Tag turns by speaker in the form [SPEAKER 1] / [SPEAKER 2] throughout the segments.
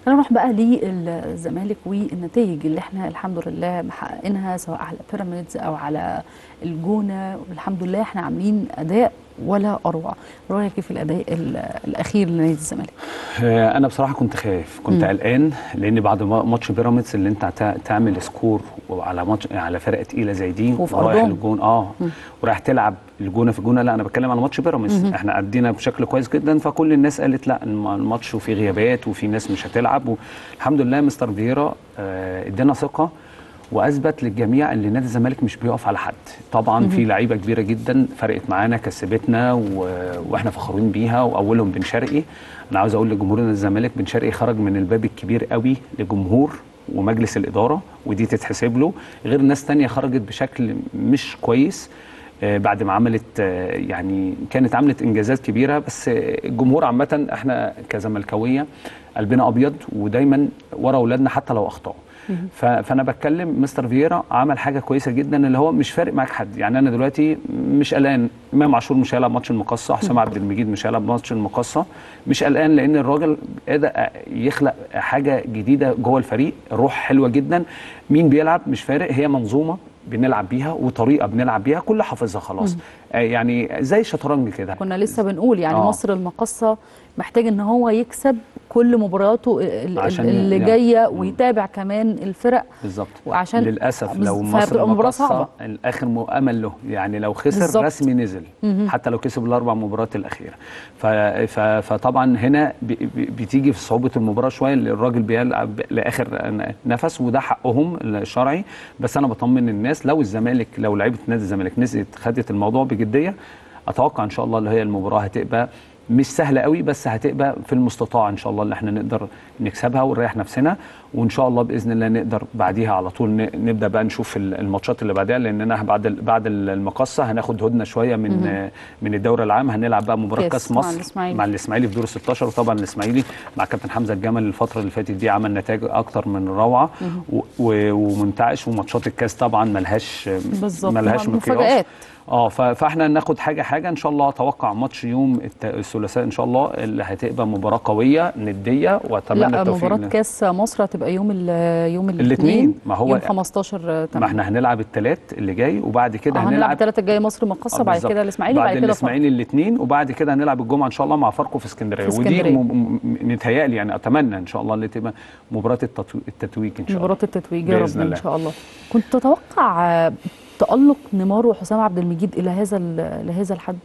[SPEAKER 1] خلينا نروح بقى للزمالك والنتائج اللي احنا الحمد لله محققينها سواء على بيراميدز او على الجونه والحمد لله احنا عاملين اداء ولا اروع رايك في الاداء الاخير لنادي الزمالك
[SPEAKER 2] انا بصراحه كنت خايف كنت قلقان لان بعد ماتش بيراميدز اللي انت تعمل سكور على ماتش على فرقه تقيله زي دي
[SPEAKER 1] ورايح
[SPEAKER 2] الجون اه ورايح تلعب الجونه في الجونه لا انا بتكلم على ماتش بيراميدز احنا ادينا بشكل كويس جدا فكل الناس قالت لا الماتش وفي غيابات وفي ناس مش هتلعب الحمد لله مستر فييرا ادانا آه ثقه واثبت للجميع ان نادي الزمالك مش بيقف على حد طبعا في لعيبه كبيره جدا فرقت معانا كسبتنا و... واحنا فخورين بيها واولهم بن شرقي انا عاوز اقول لجمهور نادي الزمالك بن شرقي خرج من الباب الكبير قوي لجمهور ومجلس الاداره ودي تتحسب له غير ناس تانية خرجت بشكل مش كويس بعد ما عملت يعني كانت عملت انجازات كبيره بس الجمهور عامه احنا كزملكاويه قلبنا ابيض ودايما ورا اولادنا حتى لو اخطاوا فانا بتكلم مستر فييرا عمل حاجه كويسه جدا اللي هو مش فارق معاك حد يعني انا دلوقتي مش قلقان امام عاشور مش هيلعب ماتش المقصه حسام عبد المجيد مش هيلعب ماتش المقصه مش قلقان لان الراجل قدر يخلق حاجه جديده جوه الفريق روح حلوه جدا مين بيلعب مش فارق هي منظومه بنلعب بيها وطريقه بنلعب بيها كل حافظها خلاص آه يعني زي الشطرنج كده
[SPEAKER 1] كنا لسه بنقول يعني آه. مصر المقصه محتاج ان هو يكسب كل مبارياته اللي يعني جايه ويتابع كمان الفرق
[SPEAKER 2] بالظبط
[SPEAKER 1] وعشان
[SPEAKER 2] للاسف لو مصر
[SPEAKER 1] مباراه صعبه
[SPEAKER 2] الاخر امل له يعني لو خسر بالزبط. رسمي نزل
[SPEAKER 1] مم.
[SPEAKER 2] حتى لو كسب الاربع مباريات الاخيره ف... ف... فطبعا هنا ب... بتيجي في صعوبه المباراه شويه الراجل بيلعب لاخر نفس وده حقهم الشرعي بس انا بطمن الناس لو الزمالك لو لعيبه نادي الزمالك نزلت خدت الموضوع بجديه اتوقع ان شاء الله اللي هي المباراه هتبقى مش سهله قوي بس هتبقى في المستطاع ان شاء الله اللي احنا نقدر نكسبها ونريح نفسنا وان شاء الله باذن الله نقدر بعديها على طول نبدا بقى نشوف الماتشات اللي بعدها لاننا بعد بعد المقصه هناخد هدنه شويه من
[SPEAKER 1] مم.
[SPEAKER 2] من الدوري العام هنلعب بقى مباراه كاس
[SPEAKER 1] مع
[SPEAKER 2] مصر
[SPEAKER 1] الإسماعيلي.
[SPEAKER 2] مع الاسماعيلي في دور ال 16 وطبعا الاسماعيلي مع كابتن حمزه الجمل الفتره اللي فاتت دي عمل نتائج اكتر من روعه و- و- ومنتعش وماتشات الكاس طبعا ملهاش
[SPEAKER 1] بالظبط
[SPEAKER 2] ملهاش مقياس
[SPEAKER 1] مفاجآت
[SPEAKER 2] اه ف- فاحنا ناخد حاجه حاجه ان شاء الله اتوقع ماتش يوم الت- الثلاثاء ان شاء الله اللي هتبقى مباراه قويه نديه واتمنى
[SPEAKER 1] لا
[SPEAKER 2] التوفيق
[SPEAKER 1] مباراه
[SPEAKER 2] لنا.
[SPEAKER 1] كاس مصر هتبقى يوم ال يوم
[SPEAKER 2] الاثنين ما هو
[SPEAKER 1] يوم 15
[SPEAKER 2] ما احنا هنلعب الثلاث اللي جاي وبعد كده
[SPEAKER 1] آه، هنلعب
[SPEAKER 2] هنلعب
[SPEAKER 1] الثلاث الجاي مصر مقصه
[SPEAKER 2] آه،
[SPEAKER 1] بعد
[SPEAKER 2] بالظبط.
[SPEAKER 1] كده الاسماعيلي
[SPEAKER 2] بعد
[SPEAKER 1] بعد كده
[SPEAKER 2] الاسماعيلي الاثنين وبعد كده هنلعب الجمعه ان شاء الله مع فاركو في اسكندريه
[SPEAKER 1] في
[SPEAKER 2] ودي
[SPEAKER 1] اسكندرية.
[SPEAKER 2] م- م- متهيألي يعني اتمنى ان شاء الله اللي تبقى مباراه التتو... التتويج ان شاء الله
[SPEAKER 1] مباراه التتويج يا رب
[SPEAKER 2] بإذن
[SPEAKER 1] ان
[SPEAKER 2] الله.
[SPEAKER 1] شاء الله كنت تتوقع آه، تألق نيمار وحسام عبد المجيد الى هذا ال- لهذا الحد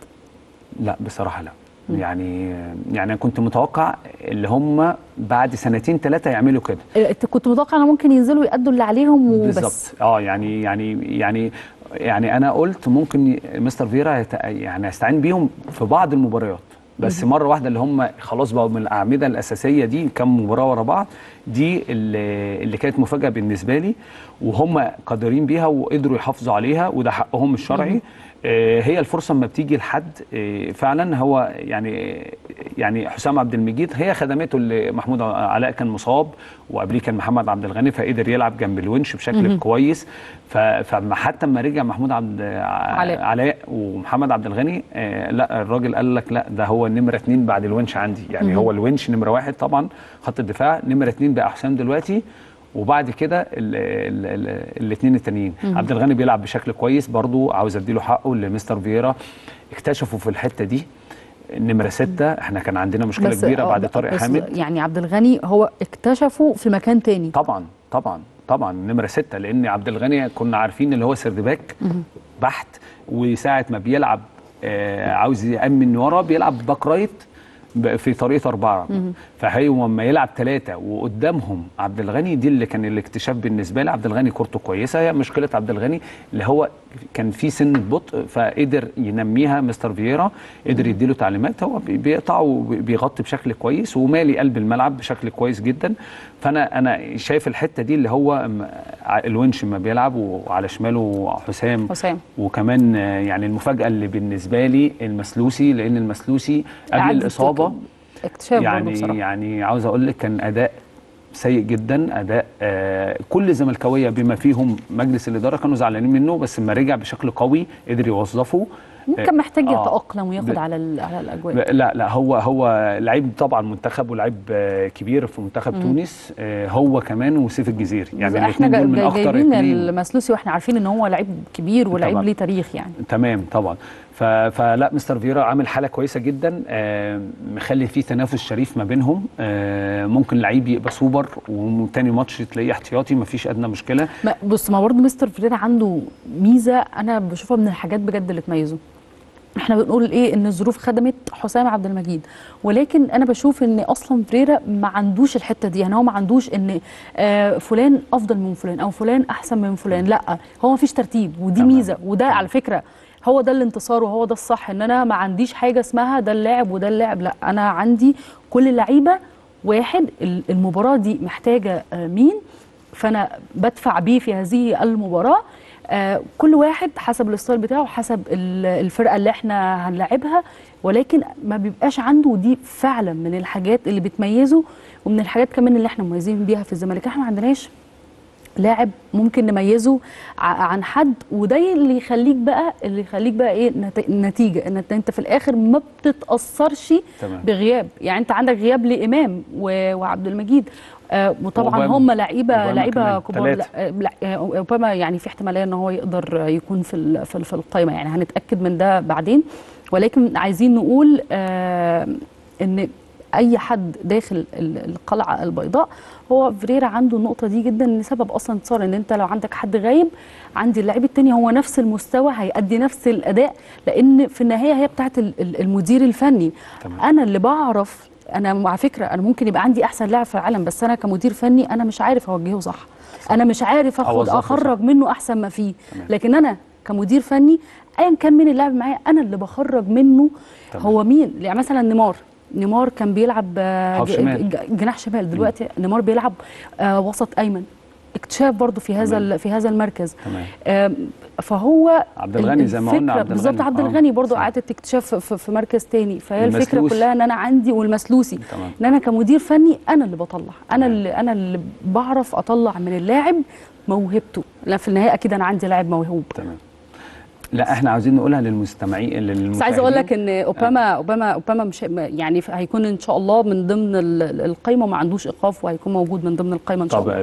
[SPEAKER 2] لا بصراحه لا
[SPEAKER 1] مم.
[SPEAKER 2] يعني يعني انا كنت متوقع اللي هم بعد سنتين ثلاثه يعملوا كده
[SPEAKER 1] آه، انت كنت متوقع ان ممكن ينزلوا يأدوا اللي عليهم وبس
[SPEAKER 2] بالظبط اه يعني يعني يعني يعني انا قلت ممكن ي- مستر فيرا يت- يعني يستعين بيهم في بعض المباريات بس مره واحده اللي هم خلاص بقوا من الاعمده الاساسيه دي كم مباراه ورا بعض دي اللي, اللي كانت مفاجاه بالنسبه لي وهم قادرين بيها وقدروا يحافظوا عليها وده حقهم الشرعي آه، هي الفرصه لما بتيجي لحد آه، فعلا هو يعني يعني حسام عبد المجيد هي خدمته اللي محمود علاء كان مصاب وقبليه كان محمد عبد الغني فقدر يلعب جنب الونش بشكل
[SPEAKER 1] مهم.
[SPEAKER 2] كويس ف- فما حتى لما رجع محمود عبد
[SPEAKER 1] علاء.
[SPEAKER 2] علاء ومحمد عبد الغني آه لا الراجل قال لك لا ده هو نمره اتنين بعد الونش عندي يعني
[SPEAKER 1] مهم.
[SPEAKER 2] هو الونش نمره واحد طبعا خط الدفاع نمره اتنين بقى حسام دلوقتي وبعد كده الاثنين التانيين
[SPEAKER 1] مهم.
[SPEAKER 2] عبد الغني بيلعب بشكل كويس برضو عاوز اديله حقه لمستر فييرا اكتشفوا في الحته دي نمره ستة احنا كان عندنا مشكله
[SPEAKER 1] بس
[SPEAKER 2] كبيره
[SPEAKER 1] آه،
[SPEAKER 2] بعد طارق
[SPEAKER 1] بس
[SPEAKER 2] حامد
[SPEAKER 1] يعني عبد الغني هو اكتشفه في مكان تاني
[SPEAKER 2] طبعا طبعا طبعا نمره ستة لان عبد الغني كنا عارفين اللي هو سردباك
[SPEAKER 1] مهم.
[SPEAKER 2] بحت وساعه ما بيلعب آه عاوز يامن ورا بيلعب باك رايت ب- في طريقه اربعه
[SPEAKER 1] مهم.
[SPEAKER 2] فهي لما يلعب ثلاثه وقدامهم عبد الغني دي اللي كان الاكتشاف بالنسبه لي عبد الغني كورته كويسه هي مشكله عبد الغني اللي هو كان في سنه بطء فقدر ينميها مستر فييرا قدر يديله تعليمات هو بي- بيقطع وبيغطي بشكل كويس ومالي قلب الملعب بشكل كويس جدا فانا انا شايف الحته دي اللي هو م- ع- الونش ما بيلعب وعلى شماله حسام
[SPEAKER 1] حسام
[SPEAKER 2] وكمان آه، يعني المفاجاه اللي بالنسبه لي المسلوسي لان المسلوسي قبل
[SPEAKER 1] إعادة
[SPEAKER 2] الاصابه
[SPEAKER 1] اكتشاف برضه
[SPEAKER 2] يعني
[SPEAKER 1] بصراحه
[SPEAKER 2] يعني عاوز اقول لك كان اداء سيء جدا اداء آه كل زملكاويه بما فيهم مجلس الاداره كانوا زعلانين منه بس لما رجع بشكل قوي قدر يوظفه
[SPEAKER 1] ممكن محتاج
[SPEAKER 2] آه.
[SPEAKER 1] يتاقلم وياخد
[SPEAKER 2] ب-
[SPEAKER 1] على ال- على الاجواء
[SPEAKER 2] لا لا هو هو لعيب طبعا منتخب ولعيب آه، كبير في منتخب
[SPEAKER 1] مم.
[SPEAKER 2] تونس آه، هو كمان وسيف الجزيري يعني
[SPEAKER 1] احنا
[SPEAKER 2] الاثنين دول من
[SPEAKER 1] جاي-
[SPEAKER 2] اخطر
[SPEAKER 1] جايبين
[SPEAKER 2] اثنين
[SPEAKER 1] المسلوسي واحنا عارفين ان هو لعيب كبير ولعيب
[SPEAKER 2] طبعاً.
[SPEAKER 1] ليه تاريخ يعني
[SPEAKER 2] تمام طبعا ف- فلا مستر فيرا عامل حاله كويسه جدا آه، مخلي فيه تنافس شريف ما بينهم آه، ممكن لعيب يبقى سوبر وتاني ماتش تلاقيه احتياطي ما فيش ادنى مشكله
[SPEAKER 1] ما بص ما برضه مستر فريرا عنده ميزه انا بشوفها من الحاجات بجد اللي تميزه احنا بنقول ايه ان الظروف خدمت حسام عبد المجيد ولكن انا بشوف ان اصلا فريرا ما عندوش الحته دي يعني هو ما عندوش ان آه فلان افضل من فلان او فلان احسن من فلان لا هو ما فيش ترتيب ودي
[SPEAKER 2] تمام.
[SPEAKER 1] ميزه وده على فكره هو ده الانتصار وهو ده الصح ان انا ما عنديش حاجه اسمها ده اللاعب وده اللاعب لا انا عندي كل اللعيبه واحد ال- المباراه دي محتاجه آه، مين فانا بدفع بيه في هذه المباراه آه، كل واحد حسب الستايل بتاعه حسب ال- الفرقه اللي احنا هنلاعبها ولكن ما بيبقاش عنده ودي فعلا من الحاجات اللي بتميزه ومن الحاجات كمان اللي احنا مميزين بيها في الزمالك احنا ما عندناش لاعب ممكن نميزه ع- عن حد وده اللي يخليك بقى اللي يخليك بقى ايه نت- النتيجه ان انت- انت في الاخر ما بتتاثرش
[SPEAKER 2] تمام
[SPEAKER 1] بغياب يعني انت عندك غياب لامام و- وعبد المجيد آه وطبعا
[SPEAKER 2] وأوباما.
[SPEAKER 1] هم لعيبه
[SPEAKER 2] أوباما
[SPEAKER 1] لعيبه
[SPEAKER 2] كمان.
[SPEAKER 1] كبار
[SPEAKER 2] تلاتة.
[SPEAKER 1] لا آه، لا آه، اوباما يعني في احتماليه ان هو يقدر يكون في ال- في ال- في القائمه يعني هنتاكد من ده بعدين ولكن عايزين نقول آه ان اي حد داخل ال- القلعه البيضاء هو فريرا عنده النقطه دي جدا ان سبب اصلا انتصار ان انت لو عندك حد غايب عندي اللاعب التاني هو نفس المستوى هيأدي نفس الاداء لان في النهايه هي بتاعت ال- ال- المدير الفني
[SPEAKER 2] تمام.
[SPEAKER 1] انا اللي بعرف انا على فكره انا ممكن يبقى عندي احسن لاعب في العالم بس انا كمدير فني انا مش عارف اوجهه صح انا مش عارف اخد
[SPEAKER 2] أوظفه
[SPEAKER 1] اخرج
[SPEAKER 2] صح.
[SPEAKER 1] منه احسن ما فيه
[SPEAKER 2] تمام.
[SPEAKER 1] لكن انا كمدير فني ايا كان مين اللاعب معايا انا اللي بخرج منه
[SPEAKER 2] تمام.
[SPEAKER 1] هو مين يعني مثلا نيمار نيمار كان بيلعب آه،
[SPEAKER 2] هاف
[SPEAKER 1] ج-
[SPEAKER 2] شمال.
[SPEAKER 1] ج- جناح شمال دلوقتي نيمار بيلعب آه، وسط ايمن اكتشاف برضه في هذا
[SPEAKER 2] تمام.
[SPEAKER 1] ال- في هذا المركز
[SPEAKER 2] تمام
[SPEAKER 1] آم، فهو
[SPEAKER 2] عبد الغني زي ما قلنا
[SPEAKER 1] الفكرة
[SPEAKER 2] عبد
[SPEAKER 1] بالظبط
[SPEAKER 2] الغني.
[SPEAKER 1] عبد
[SPEAKER 2] آه،
[SPEAKER 1] الغني برضه
[SPEAKER 2] صح.
[SPEAKER 1] اعاده اكتشاف في, في مركز تاني فهي الفكره
[SPEAKER 2] المسلوسي.
[SPEAKER 1] كلها ان انا عندي والمسلوسي
[SPEAKER 2] تمام
[SPEAKER 1] ان انا كمدير فني انا اللي بطلع انا
[SPEAKER 2] تمام.
[SPEAKER 1] اللي انا اللي بعرف اطلع من اللاعب موهبته لا في النهايه اكيد انا عندي لاعب موهوب
[SPEAKER 2] تمام لا احنا عاوزين نقولها للمستمعين
[SPEAKER 1] بس عايزه اقول لك ان اوباما اوباما اوباما مش يعني هيكون ان شاء الله من ضمن ال- القايمه وما عندوش ايقاف وهيكون موجود من ضمن القايمه ان شاء
[SPEAKER 2] طب
[SPEAKER 1] الله